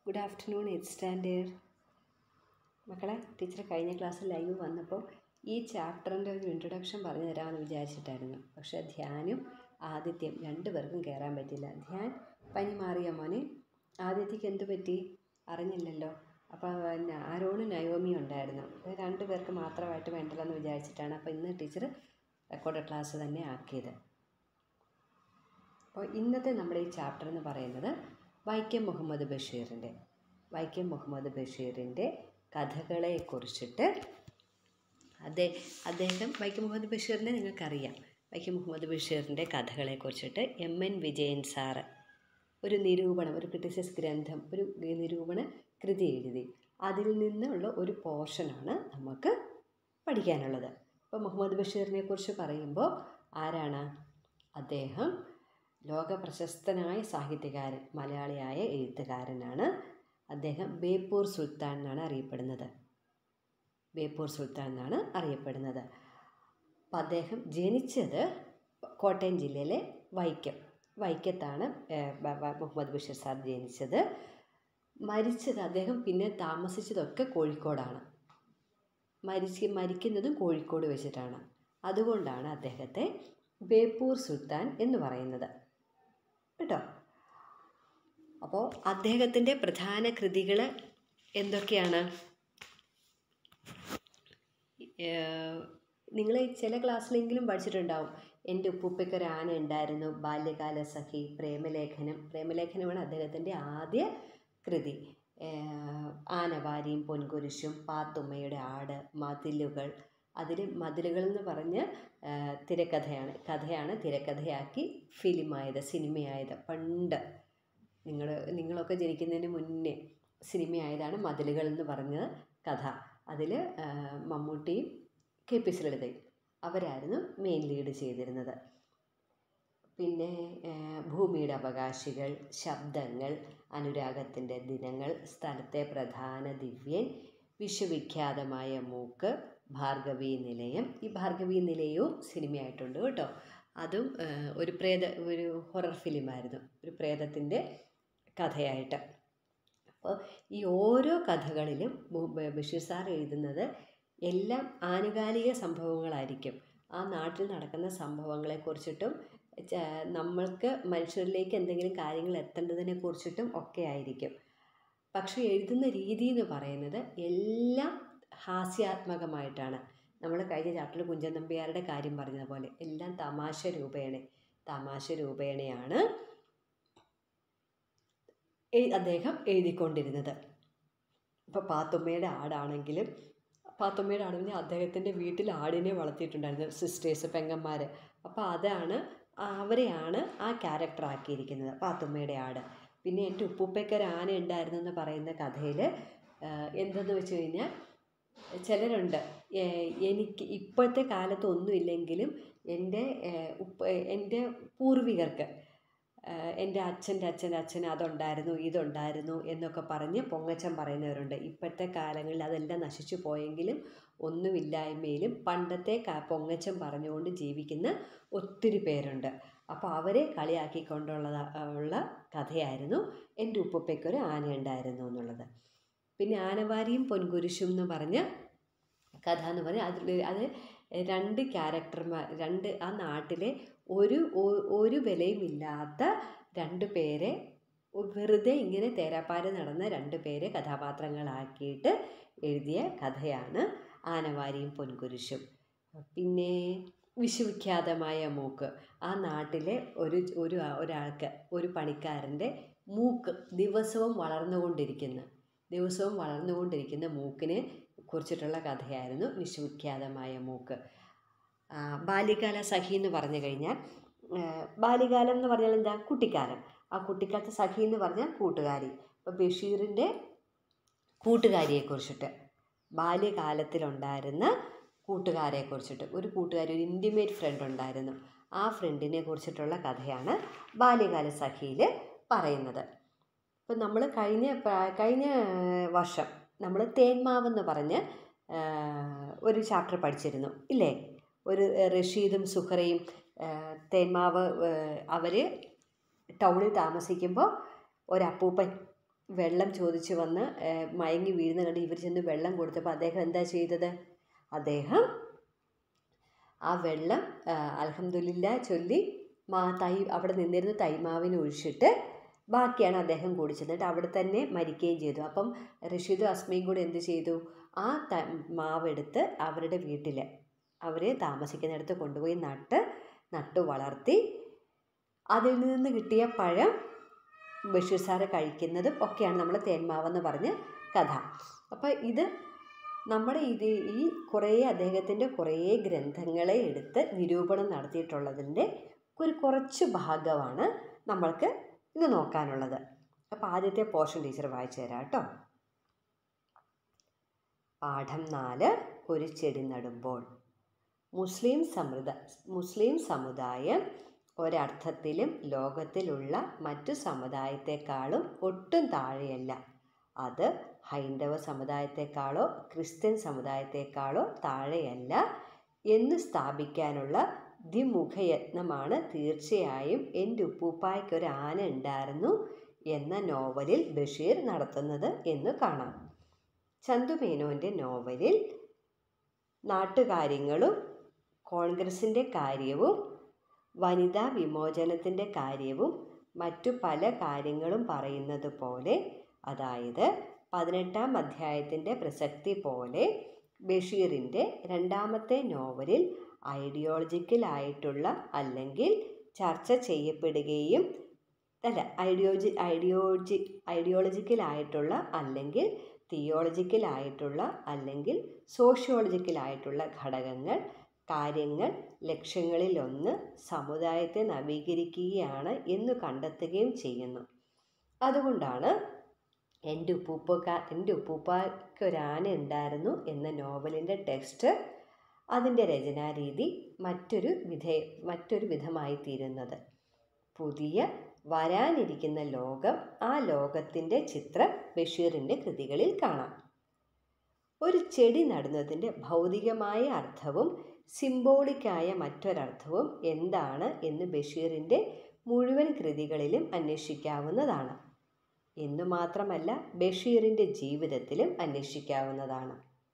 good afternoon eighth standard മക്കളെ teacher കഴിഞ്ഞ ക്ലാസ്സിൽ ലൈവ് വന്നപ്പോൾ ഈ ചാപ്റ്ററിൻ്റെ ഒരു ഇൻട്രൊഡക്ഷൻ പറഞ്ഞു തരാമെന്ന് വിചാരിച്ചിട്ടായിരുന്നു പക്ഷേ ധ്യാനും ആദിത്യം രണ്ടു പേർക്കും കയറാൻ പറ്റില്ല ധ്യാൻ പനി മാറിയ മോനെ ആദിത്യക്ക് എന്ത് പറ്റി അറിഞ്ഞില്ലല്ലോ അപ്പോൾ പിന്നെ ആരോണും നയോമിയും ഉണ്ടായിരുന്നു അത് രണ്ടു പേർക്ക് മാത്രമായിട്ട് വേണ്ടല്ലോ എന്ന് വിചാരിച്ചിട്ടാണ് അപ്പോൾ ഇന്ന് ടീച്ചർ റെക്കോർഡ് ക്ലാസ് തന്നെ ആക്കിയത് അപ്പോൾ ഇന്നത്തെ നമ്മുടെ ഈ ചാപ്റ്റർ എന്ന് പറയുന്നത് വൈക്കം മുഹമ്മദ് ബഷീറിൻ്റെ വൈക്കം മുഹമ്മദ് ബഷീറിൻ്റെ കഥകളെക്കുറിച്ചിട്ട് അതേ അദ്ദേഹം വൈക്കം മുഹമ്മദ് ബഷീറിനെ നിങ്ങൾക്കറിയാം വൈക്കം മുഹമ്മദ് ബഷീറിൻ്റെ കഥകളെക്കുറിച്ചിട്ട് എം എൻ വിജയൻ സാറ് ഒരു നിരൂപണം ഒരു ക്രിട്ടിസിസ് ഗ്രന്ഥം ഒരു നിരൂപണ കൃതി എഴുതി അതിൽ നിന്നുള്ള ഒരു പോർഷനാണ് നമുക്ക് പഠിക്കാനുള്ളത് ഇപ്പോൾ മുഹമ്മദ് ബഷീറിനെ കുറിച്ച് പറയുമ്പോൾ ആരാണ് അദ്ദേഹം ലോക പ്രശസ്തനായ സാഹിത്യകാരൻ മലയാളിയായ എഴുത്തുകാരനാണ് അദ്ദേഹം ബേപ്പൂർ സുൽത്താൻ എന്നാണ് അറിയപ്പെടുന്നത് ബേപ്പൂർ സുൽത്താൻ എന്നാണ് അറിയപ്പെടുന്നത് അപ്പം അദ്ദേഹം ജനിച്ചത് കോട്ടയം ജില്ലയിലെ വൈക്കം വൈക്കത്താണ് മുഹമ്മദ് ബഷീർ സാർ ജനിച്ചത് മരിച്ചത് അദ്ദേഹം പിന്നെ താമസിച്ചതൊക്കെ കോഴിക്കോടാണ് മരിച്ച് മരിക്കുന്നതും കോഴിക്കോട് വെച്ചിട്ടാണ് അതുകൊണ്ടാണ് അദ്ദേഹത്തെ ബേപ്പൂർ സുൽത്താൻ എന്ന് പറയുന്നത് കേട്ടോ അപ്പോൾ അദ്ദേഹത്തിൻ്റെ പ്രധാന കൃതികൾ എന്തൊക്കെയാണ് നിങ്ങൾ ചില ക്ലാസ്സിലെങ്കിലും പഠിച്ചിട്ടുണ്ടാവും എൻ്റെ ഉപ്പുപ്പയ്ക്കൊരു ആന ഉണ്ടായിരുന്നു ബാല്യകാല സഖി പ്രേമലേഖനം പ്രേമലേഖനമാണ് അദ്ദേഹത്തിൻ്റെ ആദ്യ കൃതി ആനവാരിയും പൊൻകുരിശും പാത്തുമ്മയുടെ ആട് മതിലുകൾ അതിൽ മതിലുകൾ എന്ന് പറഞ്ഞ് തിരക്കഥയാണ് കഥയാണ് തിരക്കഥയാക്കി ഫിലിമായത് സിനിമയായത് പണ്ട് നിങ്ങൾ നിങ്ങളൊക്കെ ജനിക്കുന്നതിന് മുന്നേ സിനിമയായതാണ് മതിലുകൾ എന്ന് പറഞ്ഞ കഥ അതിൽ മമ്മൂട്ടിയും കെ പി ലളിതയും അവരായിരുന്നു മെയിൻ ലീഡ് ചെയ്തിരുന്നത് പിന്നെ ഭൂമിയുടെ അവകാശികൾ ശബ്ദങ്ങൾ അനുരാഗത്തിൻ്റെ ദിനങ്ങൾ സ്ഥലത്തെ പ്രധാന ദിവ്യൻ വിശ്വവിഖ്യാതമായ മൂക്ക് ഭാർഗവി നിലയം ഈ ഭാർഗവി നിലയവും സിനിമയായിട്ടുണ്ട് കേട്ടോ അതും ഒരു പ്രേത ഒരു ഹൊറർ ഫിലിമായിരുന്നു ഒരു പ്രേതത്തിൻ്റെ കഥയായിട്ട് അപ്പോൾ ഈ ഓരോ കഥകളിലും ബഷീർ സാർ എഴുതുന്നത് എല്ലാം ആനുകാലിക സംഭവങ്ങളായിരിക്കും ആ നാട്ടിൽ നടക്കുന്ന സംഭവങ്ങളെക്കുറിച്ചിട്ടും നമ്മൾക്ക് മനുഷ്യരിലേക്ക് എന്തെങ്കിലും കാര്യങ്ങൾ എത്തേണ്ടതിനെ കുറിച്ചിട്ടും ഒക്കെ ആയിരിക്കും പക്ഷേ എഴുതുന്ന രീതി എന്ന് പറയുന്നത് എല്ലാം ഹാസ്യാത്മകമായിട്ടാണ് നമ്മൾ കഴിഞ്ഞ ചാപ്റ്ററിൽ കുഞ്ചൻ നമ്പ്യാരുടെ കാര്യം പറഞ്ഞതുപോലെ എല്ലാം തമാശ രൂപേണ തമാശ രൂപേണയാണ് അദ്ദേഹം എഴുതിക്കൊണ്ടിരുന്നത് ഇപ്പോൾ പാത്തുമ്മയുടെ ആടാണെങ്കിലും പാത്തുമ്മയുടെ ആടിനെ അദ്ദേഹത്തിൻ്റെ വീട്ടിൽ ആടിനെ വളർത്തിയിട്ടുണ്ടായിരുന്നു സിസ്റ്റേഴ്സ് പെങ്ങന്മാർ അപ്പോൾ അതാണ് അവരെയാണ് ആ ക്യാരക്ടർ ആക്കിയിരിക്കുന്നത് പാത്തുമ്മയുടെ ആട് പിന്നെ എൻ്റെ ഉപ്പുപ്പയ്ക്കൊരു ആന ഉണ്ടായിരുന്നു എന്ന് പറയുന്ന കഥയിൽ എന്തെന്ന് വെച്ച് കഴിഞ്ഞാൽ ചിലരുണ്ട് എനിക്ക് ഇപ്പോഴത്തെ കാലത്ത് ഒന്നുമില്ലെങ്കിലും എൻ്റെ ഉപ്പ എൻ്റെ പൂർവികർക്ക് എൻ്റെ അച്ഛൻ്റെ അച്ഛൻ്റെ അച്ഛൻ അതുണ്ടായിരുന്നു ഇതുണ്ടായിരുന്നു എന്നൊക്കെ പറഞ്ഞ് പൊങ്ങച്ചം പറയുന്നവരുണ്ട് ഇപ്പോഴത്തെ കാലങ്ങളിൽ അതെല്ലാം നശിച്ചു പോയെങ്കിലും ഒന്നുമില്ലായ്മയിലും പണ്ടത്തെ പൊങ്ങച്ചം പറഞ്ഞുകൊണ്ട് ജീവിക്കുന്ന ഒത്തിരി പേരുണ്ട് അപ്പോൾ അവരെ കളിയാക്കിക്കൊണ്ടുള്ള ഉള്ള കഥയായിരുന്നു എൻ്റെ ഉപ്പുപ്പയ്ക്കൊരു ആന ഉണ്ടായിരുന്നു എന്നുള്ളത് പിന്നെ ആനവാരിയും പൊൻകുരിശും എന്ന് പറഞ്ഞ കഥ എന്ന് പറഞ്ഞാൽ അതിൽ അത് രണ്ട് ക്യാരക്ടർമാർ രണ്ട് ആ നാട്ടിലെ ഒരു ഒരു വിലയും ഇല്ലാത്ത രണ്ട് പേരെ വെറുതെ ഇങ്ങനെ തേരാപ്പാര നടന്ന രണ്ട് പേരെ കഥാപാത്രങ്ങളാക്കിയിട്ട് എഴുതിയ കഥയാണ് ആനവാരിയും പൊൻകുരിശും പിന്നെ വിശ്വവിഖ്യാതമായ മൂക്ക് ആ നാട്ടിലെ ഒരു ഒരു ഒരാൾക്ക് ഒരു പണിക്കാരൻ്റെ മൂക്ക് ദിവസവും വളർന്നുകൊണ്ടിരിക്കുന്ന ദിവസവും വളർന്നുകൊണ്ടിരിക്കുന്ന മൂക്കിനെ കുറിച്ചിട്ടുള്ള കഥയായിരുന്നു വിശ്വവിഖ്യാതമായ മൂക്ക് ബാല്യകാല സഖി എന്ന് പറഞ്ഞു കഴിഞ്ഞാൽ ബാല്യകാലം എന്ന് പറഞ്ഞാൽ എന്താ കുട്ടിക്കാലം ആ കുട്ടിക്കാലത്തെ സഖി എന്ന് പറഞ്ഞാൽ കൂട്ടുകാരി അപ്പോൾ ബഷീറിൻ്റെ കൂട്ടുകാരിയെക്കുറിച്ചിട്ട് ബാല്യകാലത്തിലുണ്ടായിരുന്ന കൂട്ടുകാരെക്കുറിച്ചിട്ട് ഒരു കൂട്ടുകാരി ഒരു ഇൻറ്റിമേറ്റ് ഫ്രണ്ട് ഉണ്ടായിരുന്നു ആ ഫ്രണ്ടിനെ കുറിച്ചിട്ടുള്ള കഥയാണ് ബാല്യകാല സഖിയിൽ പറയുന്നത് ഇപ്പം നമ്മൾ കഴിഞ്ഞ കഴിഞ്ഞ വർഷം നമ്മൾ തേന്മാവെന്ന് പറഞ്ഞ് ഒരു ചാപ്റ്റർ പഠിച്ചിരുന്നു ഇല്ലേ ഒരു റഷീദും സുഹറയും തേന്മാവ് അവർ ടൗണിൽ താമസിക്കുമ്പോൾ ഒരപ്പൂപ്പൻ വെള്ളം ചോദിച്ച് വന്ന് ഏഹ്, മയങ്ങി വീഴുന്ന കണ്ട് ഇവർ ചെന്ന് വെള്ളം കൊടുത്തപ്പോൾ അദ്ദേഹം എന്താ ചെയ്തത് അദ്ദേഹം ആ വെള്ളം അലഹമുല്ല ചൊല്ലി മാ തൈ അവിടെ നിന്നിരുന്ന തൈമാവിന് ഒഴിച്ചിട്ട് ബാക്കിയാണ് അദ്ദേഹം കുടിച്ചത് എന്നിട്ട് അവിടെ തന്നെ മരിക്കുകയും ചെയ്തു അപ്പം റഷീദും അസ്മയും കൂടെ എന്ത് ചെയ്തു ആ ത മാവെടുത്ത് അവരുടെ വീട്ടിൽ അവർ താമസിക്കുന്നിടത്ത് കൊണ്ടുപോയി നട്ട് നട്ടു വളർത്തി അതിൽ നിന്ന് കിട്ടിയ പഴം ബഷീർ സാറ് കഴിക്കുന്നതും ഒക്കെയാണ് നമ്മൾ തേന്മാവെന്ന് പറഞ്ഞ കഥ അപ്പോൾ ഇത് നമ്മുടെ ഇത് ഈ കുറേ അദ്ദേഹത്തിൻ്റെ കുറേ ഗ്രന്ഥങ്ങളെ എടുത്ത് നിരൂപണം നടത്തിയിട്ടുള്ളതിൻ്റെ ഒരു കുറച്ച് ഭാഗമാണ് നമ്മൾക്ക് ഇന്ന് നോക്കാനുള്ളത് അപ്പോൾ ആദ്യത്തെ പോർഷൻ ടീച്ചർ വായിച്ചു തരാം കേട്ടോ പാഠം നാല് ഒരു ചെടി നടുമ്പോൾ മുസ്ലിം സമൃദ്ധ മുസ്ലിം സമുദായം ഒരർത്ഥത്തിലും ലോകത്തിലുള്ള മറ്റു സമുദായത്തെക്കാളും ഒട്ടും താഴെയല്ല അത് ഹൈന്ദവ സമുദായത്തെക്കാളോ ക്രിസ്ത്യൻ സമുദായത്തെക്കാളോ താഴെയല്ല എന്ന് സ്ഥാപിക്കാനുള്ള ദ്വിമുഖയത്നമാണ് തീർച്ചയായും എൻ്റെ ഉപ്പൂപ്പായ്ക്കൊരു ആന ഉണ്ടായിരുന്നു എന്ന നോവലിൽ ബഷീർ നടത്തുന്നത് എന്ന് കാണാം ചന്തുമേനോൻ്റെ നോവലിൽ നാട്ടുകാര്യങ്ങളും കോൺഗ്രസിൻ്റെ കാര്യവും വനിതാ വിമോചനത്തിൻ്റെ കാര്യവും മറ്റു പല കാര്യങ്ങളും പറയുന്നത് പോലെ അതായത് പതിനെട്ടാം അധ്യായത്തിൻ്റെ പ്രസക്തി പോലെ ബഷീറിൻ്റെ രണ്ടാമത്തെ നോവലിൽ ഐഡിയോളജിക്കൽ ആയിട്ടുള്ള അല്ലെങ്കിൽ ചർച്ച ചെയ്യപ്പെടുകയും അല്ല ഐഡിയോളജി ഐഡിയോളജി ഐഡിയോളജിക്കൽ ആയിട്ടുള്ള അല്ലെങ്കിൽ തിയോളജിക്കൽ ആയിട്ടുള്ള അല്ലെങ്കിൽ സോഷ്യോളജിക്കൽ ആയിട്ടുള്ള ഘടകങ്ങൾ കാര്യങ്ങൾ ലക്ഷ്യങ്ങളിലൊന്ന് സമുദായത്തെ നവീകരിക്കുകയാണ് എന്ന് കണ്ടെത്തുകയും ചെയ്യുന്നു അതുകൊണ്ടാണ് എൻ്റെ ഉപ്പൂപ്പക്ക എൻ്റെ ഉപ്പൂപ്പയ്ക്കൊരാന ഉണ്ടായിരുന്നു എന്ന നോവലിൻ്റെ ടെക്സ്റ്റ് അതിൻ്റെ രചനാരീതി മറ്റൊരു വിധേ മറ്റൊരു വിധമായി തീരുന്നത് പുതിയ വരാനിരിക്കുന്ന ലോകം ആ ലോകത്തിൻ്റെ ചിത്രം ബഷീറിൻ്റെ കൃതികളിൽ കാണാം ഒരു ചെടി നടുന്നതിൻ്റെ ഭൗതികമായ അർത്ഥവും സിംബോളിക്കായ മറ്റൊരർത്ഥവും എന്താണ് എന്ന് ബഷീറിൻ്റെ മുഴുവൻ കൃതികളിലും അന്വേഷിക്കാവുന്നതാണ് എന്നു മാത്രമല്ല ബഷീറിൻ്റെ ജീവിതത്തിലും അന്വേഷിക്കാവുന്നതാണ്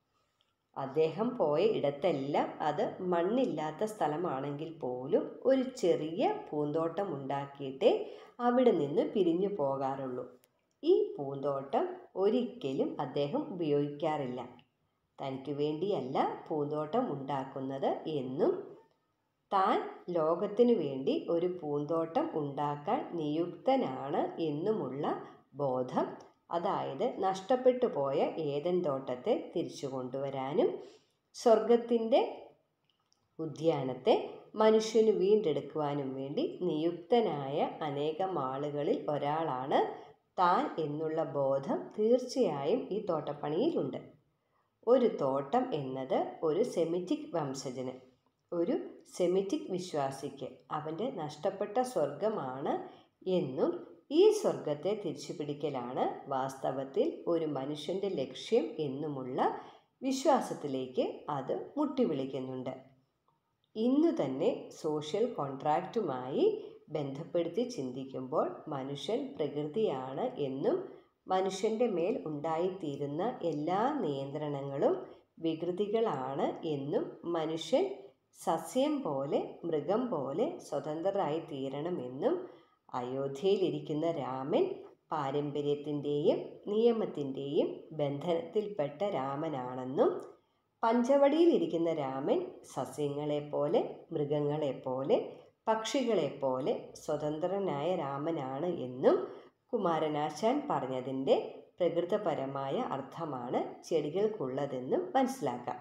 അദ്ദേഹം പോയ ഇടത്തെല്ലാം അത് മണ്ണില്ലാത്ത സ്ഥലമാണെങ്കിൽ പോലും ഒരു ചെറിയ പൂന്തോട്ടം ഉണ്ടാക്കിയിട്ടേ അവിടെ നിന്ന് പിരിഞ്ഞു പോകാറുള്ളൂ ഈ പൂന്തോട്ടം ഒരിക്കലും അദ്ദേഹം ഉപയോഗിക്കാറില്ല തനിക്ക് വേണ്ടിയല്ല പൂന്തോട്ടം ഉണ്ടാക്കുന്നത് എന്നും താൻ ലോകത്തിനു വേണ്ടി ഒരു പൂന്തോട്ടം ഉണ്ടാക്കാൻ നിയുക്തനാണ് എന്നുമുള്ള ബോധം അതായത് നഷ്ടപ്പെട്ടു പോയ ഏതൻ തോട്ടത്തെ തിരിച്ചു കൊണ്ടുവരാനും സ്വർഗത്തിൻ്റെ ഉദ്യാനത്തെ മനുഷ്യന് വീണ്ടെടുക്കുവാനും വേണ്ടി നിയുക്തനായ അനേകം ആളുകളിൽ ഒരാളാണ് താൻ എന്നുള്ള ബോധം തീർച്ചയായും ഈ തോട്ടപ്പണിയിലുണ്ട് ഒരു തോട്ടം എന്നത് ഒരു സെമിറ്റിക് വംശജന് ഒരു സെമിറ്റിക് വിശ്വാസിക്ക് അവൻ്റെ നഷ്ടപ്പെട്ട സ്വർഗമാണ് എന്നും ഈ സ്വർഗത്തെ തിരിച്ചുപിടിക്കലാണ് വാസ്തവത്തിൽ ഒരു മനുഷ്യൻ്റെ ലക്ഷ്യം എന്നുമുള്ള വിശ്വാസത്തിലേക്ക് അത് മുട്ടിവിളിക്കുന്നുണ്ട് ഇന്നു തന്നെ സോഷ്യൽ കോൺട്രാക്റ്റുമായി ബന്ധപ്പെടുത്തി ചിന്തിക്കുമ്പോൾ മനുഷ്യൻ പ്രകൃതിയാണ് എന്നും മനുഷ്യൻ്റെ മേൽ ഉണ്ടായിത്തീരുന്ന എല്ലാ നിയന്ത്രണങ്ങളും വികൃതികളാണ് എന്നും മനുഷ്യൻ സസ്യം പോലെ മൃഗം പോലെ സ്വതന്ത്രരായി തീരണമെന്നും അയോധ്യയിലിരിക്കുന്ന രാമൻ പാരമ്പര്യത്തിൻ്റെയും നിയമത്തിൻ്റെയും ബന്ധനത്തിൽപ്പെട്ട രാമനാണെന്നും പഞ്ചവടിയിലിരിക്കുന്ന രാമൻ സസ്യങ്ങളെപ്പോലെ മൃഗങ്ങളെപ്പോലെ പക്ഷികളെപ്പോലെ സ്വതന്ത്രനായ രാമനാണ് എന്നും കുമാരനാശാൻ പറഞ്ഞതിൻ്റെ പ്രകൃതപരമായ അർത്ഥമാണ് ചെടികൾക്കുള്ളതെന്നും മനസ്സിലാക്കാം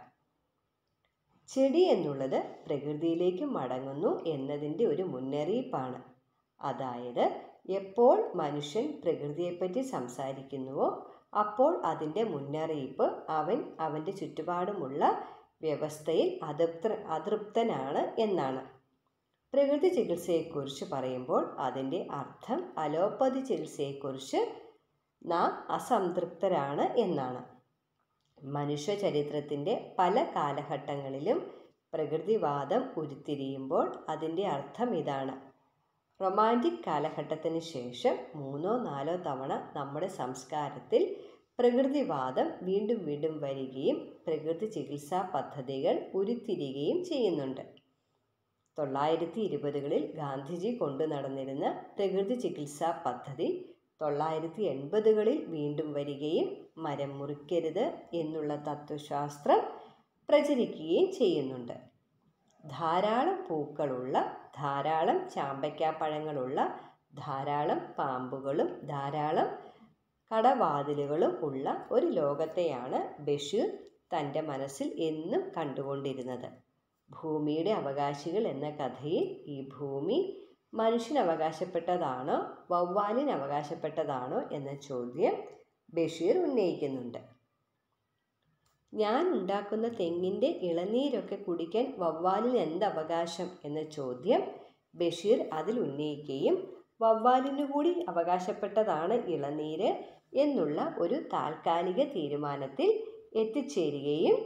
ചെടി എന്നുള്ളത് പ്രകൃതിയിലേക്ക് മടങ്ങുന്നു എന്നതിൻ്റെ ഒരു മുന്നറിയിപ്പാണ് അതായത് എപ്പോൾ മനുഷ്യൻ പ്രകൃതിയെപ്പറ്റി സംസാരിക്കുന്നുവോ അപ്പോൾ അതിൻ്റെ മുന്നറിയിപ്പ് അവൻ അവൻ്റെ ചുറ്റുപാടുമുള്ള വ്യവസ്ഥയിൽ അതൃപ്ത അതൃപ്തനാണ് എന്നാണ് പ്രകൃതി ചികിത്സയെക്കുറിച്ച് പറയുമ്പോൾ അതിൻ്റെ അർത്ഥം അലോപ്പതി ചികിത്സയെക്കുറിച്ച് നാം അസംതൃപ്തരാണ് എന്നാണ് മനുഷ്യ ചരിത്രത്തിൻ്റെ പല കാലഘട്ടങ്ങളിലും പ്രകൃതിവാദം ഉരുത്തിരിയുമ്പോൾ അതിൻ്റെ അർത്ഥം ഇതാണ് റൊമാൻറ്റിക് കാലഘട്ടത്തിന് ശേഷം മൂന്നോ നാലോ തവണ നമ്മുടെ സംസ്കാരത്തിൽ പ്രകൃതിവാദം വീണ്ടും വീണ്ടും വരികയും പ്രകൃതി ചികിത്സാ പദ്ധതികൾ ഉരുത്തിരിയുകയും ചെയ്യുന്നുണ്ട് തൊള്ളായിരത്തി ഇരുപതുകളിൽ ഗാന്ധിജി കൊണ്ടു നടന്നിരുന്ന പ്രകൃതി ചികിത്സാ പദ്ധതി തൊള്ളായിരത്തി എൺപതുകളിൽ വീണ്ടും വരികയും മരം മുറിക്കരുത് എന്നുള്ള തത്വശാസ്ത്രം പ്രചരിക്കുകയും ചെയ്യുന്നുണ്ട് ധാരാളം പൂക്കളുള്ള ധാരാളം ചാമ്പയ്ക്കാപ്പഴങ്ങളുള്ള ധാരാളം പാമ്പുകളും ധാരാളം കടവാതിലുകളും ഉള്ള ഒരു ലോകത്തെയാണ് ബഷീർ തൻ്റെ മനസ്സിൽ എന്നും കണ്ടുകൊണ്ടിരുന്നത് ഭൂമിയുടെ അവകാശികൾ എന്ന കഥയിൽ ഈ ഭൂമി മനുഷ്യന് അവകാശപ്പെട്ടതാണോ വവ്വാലിന് അവകാശപ്പെട്ടതാണോ എന്ന ചോദ്യം ബഷീർ ഉന്നയിക്കുന്നുണ്ട് ഞാൻ ഉണ്ടാക്കുന്ന തെങ്ങിൻ്റെ ഇളനീരൊക്കെ കുടിക്കാൻ വവ്വാലിന് എന്ത് അവകാശം എന്ന ചോദ്യം ബഷീർ അതിൽ ഉന്നയിക്കുകയും വവ്വാലിനു കൂടി അവകാശപ്പെട്ടതാണ് ഇളനീര് എന്നുള്ള ഒരു താൽക്കാലിക തീരുമാനത്തിൽ എത്തിച്ചേരുകയും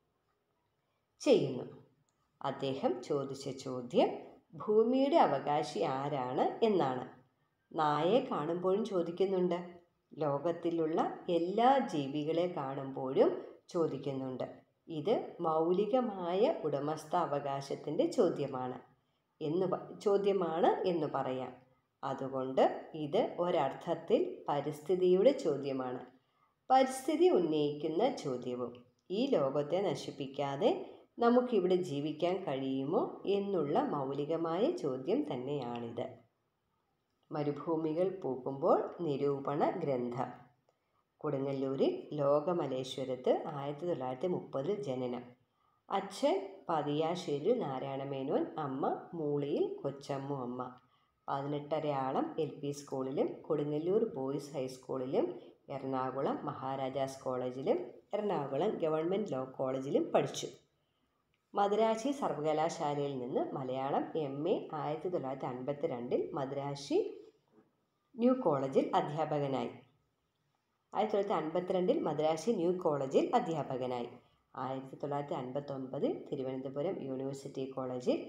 ചെയ്യുന്നു അദ്ദേഹം ചോദിച്ച ചോദ്യം ഭൂമിയുടെ അവകാശി ആരാണ് എന്നാണ് നായയെ കാണുമ്പോഴും ചോദിക്കുന്നുണ്ട് ലോകത്തിലുള്ള എല്ലാ ജീവികളെ കാണുമ്പോഴും ചോദിക്കുന്നുണ്ട് ഇത് മൗലികമായ ഉടമസ്ഥാവകാശത്തിൻ്റെ ചോദ്യമാണ് എന്ന് പ- ചോദ്യമാണ് എന്ന് പറയാം അതുകൊണ്ട് ഇത് ഒരർത്ഥത്തിൽ പരിസ്ഥിതിയുടെ ചോദ്യമാണ് പരിസ്ഥിതി ഉന്നയിക്കുന്ന ചോദ്യവും ഈ ലോകത്തെ നശിപ്പിക്കാതെ നമുക്കിവിടെ ജീവിക്കാൻ കഴിയുമോ എന്നുള്ള മൗലികമായ ചോദ്യം തന്നെയാണിത് മരുഭൂമികൾ പൂക്കുമ്പോൾ നിരൂപണ ഗ്രന്ഥം കൊടുങ്ങല്ലൂരിൽ ലോകമലേശ്വരത്ത് ആയിരത്തി തൊള്ളായിരത്തി മുപ്പതിൽ ജനനം അച്ഛൻ പതിയാശ്ശേരിൽ നാരായണമേനോൻ അമ്മ മൂളിയിൽ കൊച്ചമ്മു അമ്മ പതിനെട്ടരയാളം എൽ പി സ്കൂളിലും കൊടുങ്ങല്ലൂർ ബോയ്സ് ഹൈസ്കൂളിലും എറണാകുളം മഹാരാജാസ് കോളേജിലും എറണാകുളം ഗവൺമെൻറ് ലോ കോളേജിലും പഠിച്ചു മദുരാശി സർവകലാശാലയിൽ നിന്ന് മലയാളം എം എ ആയിരത്തി തൊള്ളായിരത്തി അൻപത്തി രണ്ടിൽ മദുരാശി ന്യൂ കോളേജിൽ അധ്യാപകനായി ആയിരത്തി തൊള്ളായിരത്തി അൻപത്തിരണ്ടിൽ മദ്രാശി ന്യൂ കോളേജിൽ അധ്യാപകനായി ആയിരത്തി തൊള്ളായിരത്തി അൻപത്തൊമ്പതിൽ തിരുവനന്തപുരം യൂണിവേഴ്സിറ്റി കോളേജിൽ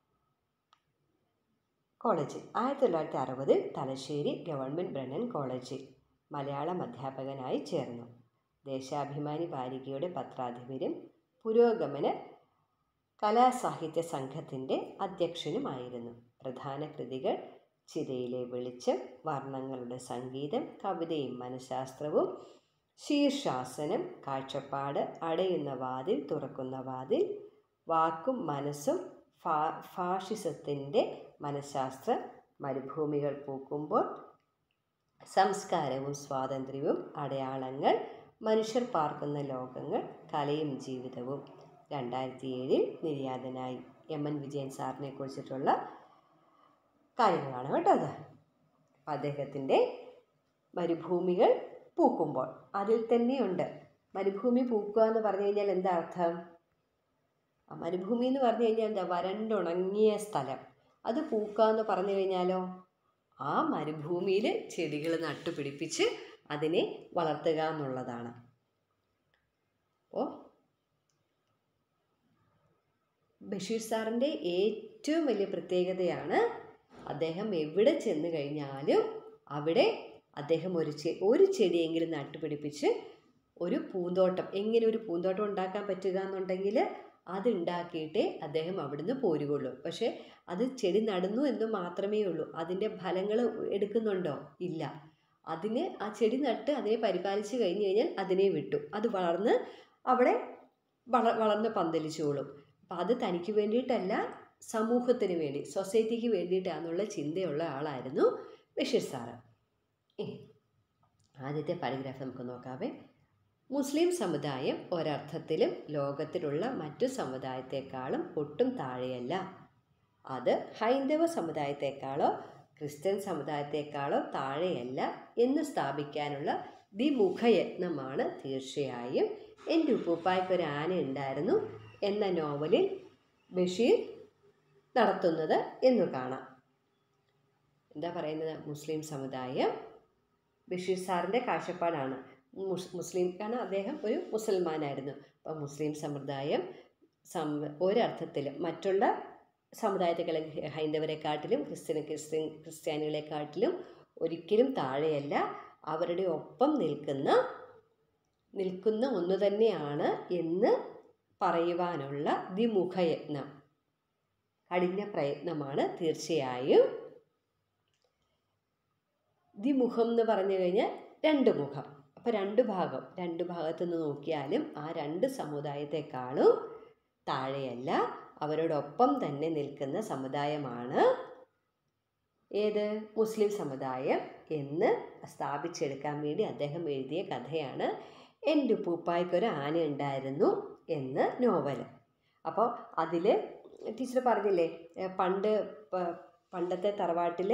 കോളേജിൽ ആയിരത്തി തൊള്ളായിരത്തി അറുപതിൽ തലശ്ശേരി ഗവൺമെൻറ് ബ്രണ്ണൻ കോളേജിൽ മലയാളം അധ്യാപകനായി ചേർന്നു ദേശാഭിമാനി വാരികയുടെ പത്രാധിപരും പുരോഗമന കലാസാഹിത്യ സംഘത്തിൻ്റെ അധ്യക്ഷനുമായിരുന്നു പ്രധാന കൃതികൾ ചിതയിലെ വെളിച്ചം വർണ്ണങ്ങളുടെ സംഗീതം കവിതയും മനഃശാസ്ത്രവും ശീർഷാസനം കാഴ്ചപ്പാട് അടയുന്ന വാതിൽ തുറക്കുന്ന വാതിൽ വാക്കും മനസ്സും ഫാ ഫാഷിസത്തിൻ്റെ മനഃശാസ്ത്രം മരുഭൂമികൾ പൂക്കുമ്പോൾ സംസ്കാരവും സ്വാതന്ത്ര്യവും അടയാളങ്ങൾ മനുഷ്യർ പാർക്കുന്ന ലോകങ്ങൾ കലയും ജീവിതവും രണ്ടായിരത്തി ഏഴിൽ നിര്യാതനായി എം എൻ വിജയൻ സാറിനെ കുറിച്ചിട്ടുള്ള കാര്യങ്ങളാണ് കേട്ടോ അത് അദ്ദേഹത്തിൻ്റെ മരുഭൂമികൾ പൂക്കുമ്പോൾ അതിൽ തന്നെയുണ്ട് മരുഭൂമി പൂക്കുക എന്ന് പറഞ്ഞു കഴിഞ്ഞാൽ എന്താ അർത്ഥം ആ മരുഭൂമി എന്ന് പറഞ്ഞു കഴിഞ്ഞാൽ എന്താ വരണ്ടുണങ്ങിയ സ്ഥലം അത് പൂക്കുക എന്ന് പറഞ്ഞു കഴിഞ്ഞാലോ ആ മരുഭൂമിയിൽ ചെടികൾ നട്ടുപിടിപ്പിച്ച് അതിനെ വളർത്തുക എന്നുള്ളതാണ് അപ്പോൾ ബഷീർ സാറിൻ്റെ ഏറ്റവും വലിയ പ്രത്യേകതയാണ് അദ്ദേഹം എവിടെ ചെന്ന് കഴിഞ്ഞാലും അവിടെ അദ്ദേഹം ഒരു ചെ ഒരു ചെടിയെങ്കിലും നട്ടുപിടിപ്പിച്ച് ഒരു പൂന്തോട്ടം എങ്ങനെ ഒരു പൂന്തോട്ടം ഉണ്ടാക്കാൻ പറ്റുക എന്നുണ്ടെങ്കിൽ അത് ഉണ്ടാക്കിയിട്ടേ അദ്ദേഹം അവിടുന്ന് പോരുകയുള്ളൂ പക്ഷേ അത് ചെടി നടന്നു എന്ന് മാത്രമേ ഉള്ളൂ അതിൻ്റെ ഫലങ്ങൾ എടുക്കുന്നുണ്ടോ ഇല്ല അതിന് ആ ചെടി നട്ട് അതിനെ പരിപാലിച്ച് കഴിഞ്ഞ് കഴിഞ്ഞാൽ അതിനെ വിട്ടു അത് വളർന്ന് അവിടെ വള വളർന്ന് പന്തലിച്ചോളും അപ്പം അത് തനിക്ക് വേണ്ടിയിട്ടല്ല സമൂഹത്തിന് വേണ്ടി സൊസൈറ്റിക്ക് വേണ്ടിയിട്ടാണെന്നുള്ള ചിന്തയുള്ള ആളായിരുന്നു ബഷീർ സാറ് ഇനി ആദ്യത്തെ പാരഗ്രാഫ് നമുക്ക് നോക്കാവേ മുസ്ലിം സമുദായം ഒരർത്ഥത്തിലും ലോകത്തിലുള്ള മറ്റു സമുദായത്തെക്കാളും ഒട്ടും താഴെയല്ല അത് ഹൈന്ദവ സമുദായത്തെക്കാളോ ക്രിസ്ത്യൻ സമുദായത്തെക്കാളോ താഴെയല്ല എന്ന് സ്ഥാപിക്കാനുള്ള ദ്വിമുഖയത്നമാണ് തീർച്ചയായും എൻ്റെ ഉപ്പൂപ്പായ്ക്കൊരു ആന ഉണ്ടായിരുന്നു എന്ന നോവലിൽ ബഷീർ നടത്തുന്നത് എന്ന് കാണാം എന്താ പറയുന്നത് മുസ്ലിം സമുദായം ബഷീർ സാറിൻ്റെ കാഴ്ചപ്പാടാണ് മുസ് മുസ്ലിം കാരണം അദ്ദേഹം ഒരു മുസൽമാനായിരുന്നു അപ്പോൾ മുസ്ലിം സമുദായം സം ഒരർത്ഥത്തിൽ മറ്റുള്ള സമുദായത്തെക്കാളും ഹൈന്ദവരെക്കാട്ടിലും ക്രിസ്ത്യൻ ക്രിസ്ത്യൻ ക്രിസ്ത്യാനികളെക്കാട്ടിലും ഒരിക്കലും താഴെയല്ല അവരുടെ ഒപ്പം നിൽക്കുന്ന നിൽക്കുന്ന ഒന്ന് തന്നെയാണ് എന്ന് പറയുവാനുള്ള ദ്വിമുഖയത്നം കഠിന പ്രയത്നമാണ് തീർച്ചയായും ദ്വിമുഖം എന്ന് പറഞ്ഞു കഴിഞ്ഞാൽ രണ്ട് മുഖം അപ്പോൾ രണ്ട് ഭാഗം രണ്ട് ഭാഗത്തു നിന്ന് നോക്കിയാലും ആ രണ്ട് സമുദായത്തെക്കാളും താഴെയല്ല അവരോടൊപ്പം തന്നെ നിൽക്കുന്ന സമുദായമാണ് ഏത് മുസ്ലിം സമുദായം എന്ന് സ്ഥാപിച്ചെടുക്കാൻ വേണ്ടി അദ്ദേഹം എഴുതിയ കഥയാണ് എൻ്റെ ഉപ്പൂപ്പായ്ക്കൊരു ആന ഉണ്ടായിരുന്നു എന്ന് നോവൽ അപ്പോൾ അതിൽ ടീച്ചർ പറഞ്ഞില്ലേ ഏ, പണ്ട് പ- പണ്ടത്തെ തറവാട്ടിൽ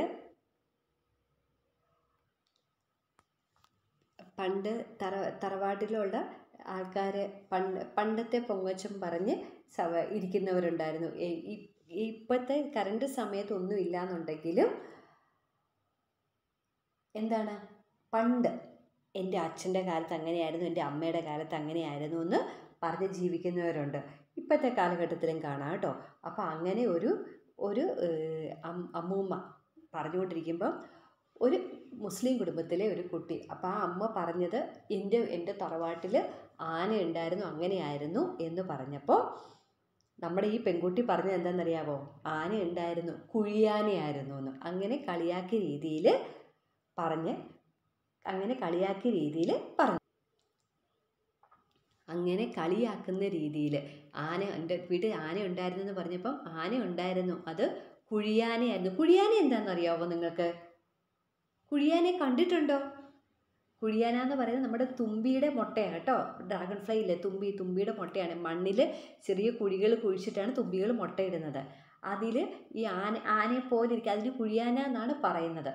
പണ്ട് തറ തറവാട്ടിലുള്ള ആൾക്കാർ പണ്ട് പണ്ടത്തെ പൊങ്ങച്ചം പറഞ്ഞ് സവ ഇരിക്കുന്നവരുണ്ടായിരുന്നു ഏ- ഇ- ഇപ്പോഴത്തെ കറണ്ട് സമയത്ത് ഒന്നും ഇല്ലാന്നുണ്ടെങ്കിലും എന്താണ് പണ്ട് എൻ്റെ അച്ഛൻ്റെ കാലത്ത് അങ്ങനെയായിരുന്നു എൻ്റെ അമ്മയുടെ കാലത്ത് അങ്ങനെയായിരുന്നു എന്ന് പറഞ്ഞ് ജീവിക്കുന്നവരുണ്ട് ഇപ്പോഴത്തെ കാലഘട്ടത്തിലും കാണാം കേട്ടോ അപ്പോൾ അങ്ങനെ ഒരു ഒരു ഏഹ്, അം- അമ്മൂമ്മ പറഞ്ഞുകൊണ്ടിരിക്കുമ്പം ഒരു മുസ്ലിം കുടുംബത്തിലെ ഒരു കുട്ടി അപ്പോൾ ആ അമ്മ പറഞ്ഞത് എൻ്റെ എൻ്റെ തറവാട്ടിൽ ആന ഉണ്ടായിരുന്നു അങ്ങനെയായിരുന്നു എന്ന് പറഞ്ഞപ്പോൾ നമ്മുടെ ഈ പെൺകുട്ടി പറഞ്ഞത് എന്താണെന്നറിയാവോ ആന ഉണ്ടായിരുന്നു കുഴിയാനയായിരുന്നു എന്ന് അങ്ങനെ കളിയാക്കിയ രീതിയിൽ പറഞ്ഞ് അങ്ങനെ കളിയാക്കിയ രീതിയിൽ പറഞ്ഞു അങ്ങനെ കളിയാക്കുന്ന രീതിയിൽ ആന എൻ്റെ വീട്ടിൽ ആന ഉണ്ടായിരുന്നു എന്ന് പറഞ്ഞപ്പം ആന ഉണ്ടായിരുന്നു അത് കുഴിയാനയായിരുന്നു കുഴിയാന എന്താണെന്ന് അറിയാവോ നിങ്ങൾക്ക് കുഴിയാനെ കണ്ടിട്ടുണ്ടോ കുഴിയാന എന്ന് പറയുന്നത് നമ്മുടെ തുമ്പിയുടെ മുട്ടയാണ് കേട്ടോ ഡ്രാഗൺ ഫ്ലൈ ഇല്ലേ തുമ്പി തുമ്പിയുടെ മുട്ടയാണ് മണ്ണിൽ ചെറിയ കുഴികൾ കുഴിച്ചിട്ടാണ് തുമ്പികൾ മുട്ടയിടുന്നത് അതിൽ ഈ ആന ആനയെ പോലെ ഇരിക്കും അതിന് കുഴിയാന എന്നാണ് പറയുന്നത്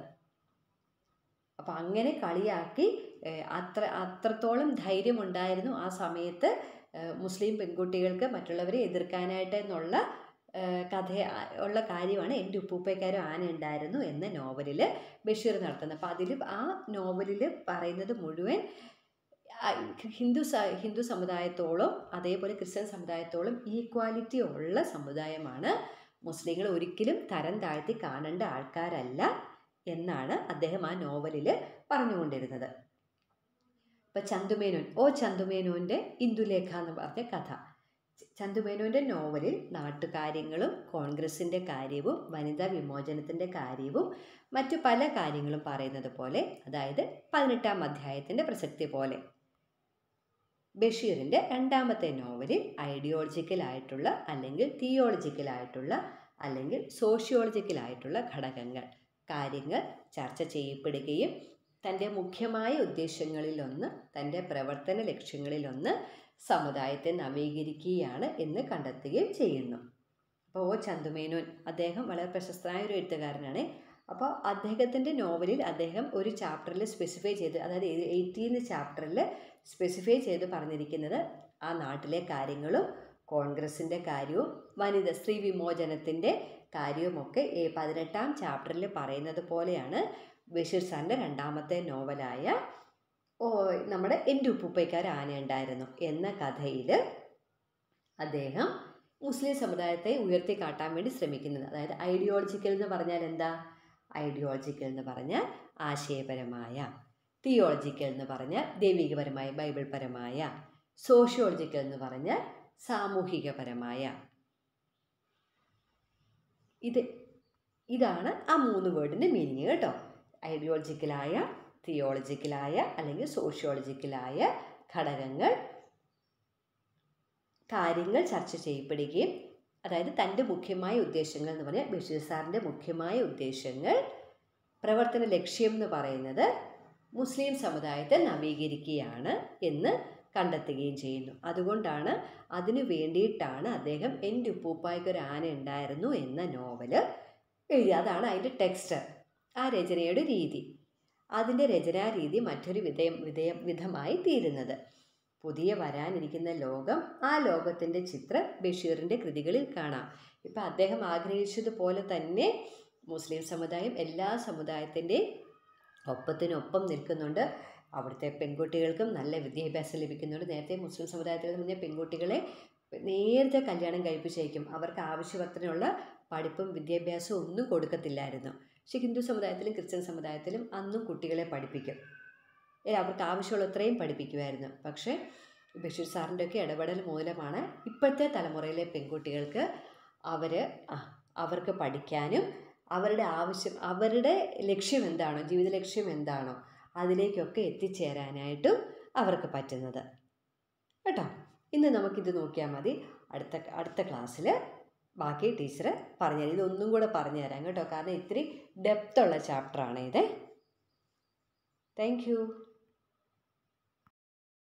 അപ്പം അങ്ങനെ കളിയാക്കി ഏഹ്, അത്ര അത്രത്തോളം ധൈര്യമുണ്ടായിരുന്നു ആ സമയത്ത് ഏഹ്, മുസ്ലിം പെൺകുട്ടികൾക്ക് മറ്റുള്ളവരെ എതിർക്കാനായിട്ട് എന്നുള്ള ഏഹ്, കഥ ഉള്ള കാര്യമാണ് എൻ്റെ ഉപ്പൂപ്പയ്ക്കാരും ആന ഉണ്ടായിരുന്നു എന്ന നോവലിൽ ബഷീർ നടത്തുന്നത് അപ്പോൾ അതിൽ ആ നോവലിൽ പറയുന്നത് മുഴുവൻ ആ, ഹിന്ദു സ ഹിന്ദു സമുദായത്തോളം അതേപോലെ ക്രിസ്ത്യൻ സമുദായത്തോളം ഈക്വാലിറ്റി ഉള്ള സമുദായമാണ് മുസ്ലിങ്ങൾ ഒരിക്കലും തരം താഴ്ത്തി കാണേണ്ട ആൾക്കാരല്ല എന്നാണ് അദ്ദേഹം ആ നോവലിൽ പറഞ്ഞുകൊണ്ടിരുന്നത് ഇപ്പം ചന്തുമേനോൻ ഓ ചന്തുമേനോൻ്റെ ഇന്ദുലേഖ എന്ന് പറഞ്ഞ കഥ ച- ചന്തുമേനോൻ്റെ നോവലിൽ നാട്ടുകാര്യങ്ങളും കോൺഗ്രസിൻ്റെ കാര്യവും വനിതാ വിമോചനത്തിൻ്റെ കാര്യവും മറ്റു പല കാര്യങ്ങളും പറയുന്നത് പോലെ അതായത് പതിനെട്ടാം അധ്യായത്തിൻ്റെ പ്രസക്തി പോലെ ബഷീറിൻ്റെ രണ്ടാമത്തെ നോവലിൽ ഐഡിയോളജിക്കലായിട്ടുള്ള അല്ലെങ്കിൽ തിയോളജിക്കലായിട്ടുള്ള അല്ലെങ്കിൽ സോഷ്യോളജിക്കലായിട്ടുള്ള ഘടകങ്ങൾ കാര്യങ്ങൾ ചർച്ച ചെയ്യപ്പെടുകയും തൻ്റെ മുഖ്യമായ ഉദ്ദേശങ്ങളിലൊന്ന് തൻ്റെ പ്രവർത്തന ലക്ഷ്യങ്ങളിലൊന്ന് സമുദായത്തെ നവീകരിക്കുകയാണ് എന്ന് കണ്ടെത്തുകയും ചെയ്യുന്നു അപ്പോൾ ഒ ചന്തുമേനോൻ അദ്ദേഹം വളരെ പ്രശസ്തനായ ഒരു എഴുത്തുകാരനാണ് അപ്പോൾ അദ്ദേഹത്തിൻ്റെ നോവലിൽ അദ്ദേഹം ഒരു ചാപ്റ്ററിൽ സ്പെസിഫൈ ചെയ്ത് അതായത് എയ്റ്റീന്ന് ചാപ്റ്ററിൽ സ്പെസിഫൈ ചെയ്ത് പറഞ്ഞിരിക്കുന്നത് ആ നാട്ടിലെ കാര്യങ്ങളും കോൺഗ്രസിൻ്റെ കാര്യവും വനിത സ്ത്രീ വിമോചനത്തിൻ്റെ കാര്യവുമൊക്കെ ഈ പതിനെട്ടാം ചാപ്റ്ററിൽ പറയുന്നത് പോലെയാണ് ബഷീർ സാറിൻ്റെ രണ്ടാമത്തെ നോവലായ ഓ നമ്മുടെ എൻ്റെ ഉപ്പുപ്പയ്ക്കാർ ആന ഉണ്ടായിരുന്നു എന്ന കഥയിൽ അദ്ദേഹം മുസ്ലിം സമുദായത്തെ ഉയർത്തി കാട്ടാൻ വേണ്ടി ശ്രമിക്കുന്നത് അതായത് ഐഡിയോളജിക്കൽ എന്ന് പറഞ്ഞാൽ എന്താ ഐഡിയോളജിക്കൽ എന്ന് പറഞ്ഞാൽ ആശയപരമായ തിയോളജിക്കൽ എന്ന് പറഞ്ഞാൽ ദൈവികപരമായ ബൈബിൾ പരമായ സോഷ്യോളജിക്കൽ എന്ന് പറഞ്ഞാൽ സാമൂഹികപരമായ ഇത് ഇതാണ് ആ മൂന്ന് വേർഡിൻ്റെ മീനിങ് കേട്ടോ ഐഡിയോളജിക്കലായ തിയോളജിക്കലായ അല്ലെങ്കിൽ സോഷ്യോളജിക്കലായ ഘടകങ്ങൾ കാര്യങ്ങൾ ചർച്ച ചെയ്യപ്പെടുകയും അതായത് തൻ്റെ മുഖ്യമായ ഉദ്ദേശങ്ങൾ എന്ന് പറഞ്ഞാൽ ബഷീർ സാറിൻ്റെ മുഖ്യമായ ഉദ്ദേശങ്ങൾ പ്രവർത്തന ലക്ഷ്യം എന്ന് പറയുന്നത് മുസ്ലിം സമുദായത്തെ നവീകരിക്കുകയാണ് എന്ന് കണ്ടെത്തുകയും ചെയ്യുന്നു അതുകൊണ്ടാണ് അതിനു വേണ്ടിയിട്ടാണ് അദ്ദേഹം എൻ്റെ ഉപ്പൂപ്പായ്ക്ക് ഒരു ആന ഉണ്ടായിരുന്നു എന്ന നോവല് എഴുതി അതാണ് അതിൻ്റെ ടെക്സ്റ്റ് ആ രചനയുടെ രീതി അതിൻ്റെ രചനാരീതി മറ്റൊരു വിധയം വിധയം വിധമായി തീരുന്നത് പുതിയ വരാനിരിക്കുന്ന ലോകം ആ ലോകത്തിൻ്റെ ചിത്രം ബഷീറിൻ്റെ കൃതികളിൽ കാണാം ഇപ്പം അദ്ദേഹം ആഗ്രഹിച്ചതുപോലെ തന്നെ മുസ്ലിം സമുദായം എല്ലാ സമുദായത്തിൻ്റെയും ഒപ്പത്തിനൊപ്പം നിൽക്കുന്നുണ്ട് അവിടുത്തെ പെൺകുട്ടികൾക്കും നല്ല വിദ്യാഭ്യാസം ലഭിക്കുന്നുണ്ട് നേരത്തെ മുസ്ലിം സമുദായത്തിൽ നിന്ന് പെൺകുട്ടികളെ നേരത്തെ കല്യാണം കഴിപ്പിച്ചേക്കും അവർക്ക് ആവശ്യത്തിനുള്ള പഠിപ്പും വിദ്യാഭ്യാസവും ഒന്നും കൊടുക്കത്തില്ലായിരുന്നു പക്ഷേ ഹിന്ദു സമുദായത്തിലും ക്രിസ്ത്യൻ സമുദായത്തിലും അന്നും കുട്ടികളെ പഠിപ്പിക്കും ഏ, അവർക്ക് ആവശ്യമുള്ളത്രയും പഠിപ്പിക്കുമായിരുന്നു പക്ഷേ ബഷീർ സാറിൻ്റെ ഒക്കെ ഇടപെടൽ മൂലമാണ് ഇപ്പോഴത്തെ തലമുറയിലെ പെൺകുട്ടികൾക്ക് അവർ അവർക്ക് പഠിക്കാനും അവരുടെ ആവശ്യം അവരുടെ ലക്ഷ്യം എന്താണോ ജീവിത ലക്ഷ്യം എന്താണോ അതിലേക്കൊക്കെ എത്തിച്ചേരാനായിട്ടും അവർക്ക് പറ്റുന്നത് കേട്ടോ ഇന്ന് നമുക്കിത് നോക്കിയാൽ മതി അടുത്ത അടുത്ത ക്ലാസ്സിൽ ബാക്കി ടീച്ചർ പറഞ്ഞുതരാം ഇതൊന്നും കൂടെ പറഞ്ഞു തരാം കേട്ടോ കാരണം ഇത്തിരി ഡെപ്തുള്ള ചാപ്റ്ററാണ് ഇത് താങ്ക് യു